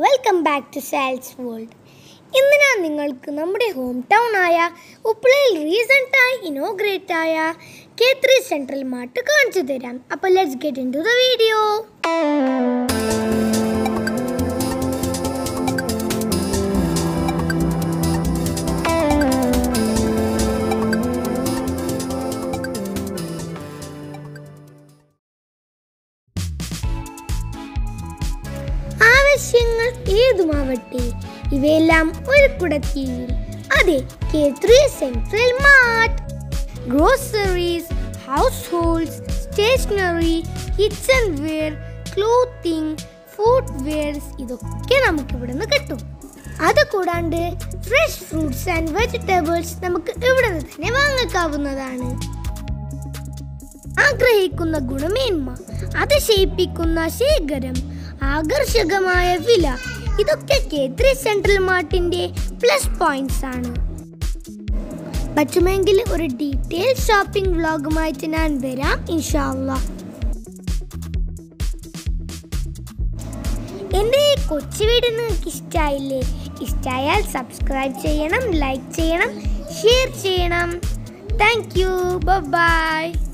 welcome back to Sals World ഇന്ന് ഞാൻ നിങ്ങൾക്ക് നമ്മുടെ ഹോം ടൗൺ ആയ ഉപ്പളയിൽ റീസെൻ്റ് ആയി ഇനോഗ്രേറ്റ് ആയ കെ ത്രീ സെൻട്രൽ മാർട്ട് കാണിച്ചു തരാം അപ്പോൾ let's get into the video ആവശ്യങ്ങൾ ഏതുമാവട്ടെ ഇവയെല്ലാം ഒരു കുടക്കീഴിൽ അതെ K three central mart groceries households stationery kitchenware clothing food wares ഇതൊക്കെ നമുക്ക് ഇവിടെ നിന്ന് കിട്ടും അത് കൂടാണ്ട് ഫ്രഷ് ഫ്രൂട്ട്സ് ആൻഡ് വെജിറ്റബിൾസ് നമുക്ക് ഇവിടെ നിന്ന് തന്നെ വാങ്ങിക്കാവുന്നതാണ് ആഗ്രഹിക്കുന്ന ഗുണമേന്മ അതിശയിപ്പിക്കുന്ന ശേഖരം ആകർഷകമായ വില ഇതൊക്കെ കേത്രി സെൻട്രൽ മാർട്ടിന്റെ പ്ലസ് പോയിന്റ്സ് ആണ് പറ്റുമെങ്കിൽ ഒരു ഡീറ്റെയിൽ ഷോപ്പിംഗ് വ്ളോഗുമായിട്ട് ഞാൻ വരാം ഇൻഷാല്ല എൻ്റെ ഈ കൊച്ചു വീഡിയോ നിങ്ങൾക്ക് ഇഷ്ടമായില്ലേ ഇഷ്ടമായാൽ സബ്സ്ക്രൈബ് ചെയ്യണം ലൈക്ക് ചെയ്യണം ഷെയർ ചെയ്യണം താങ്ക് യു ബൈ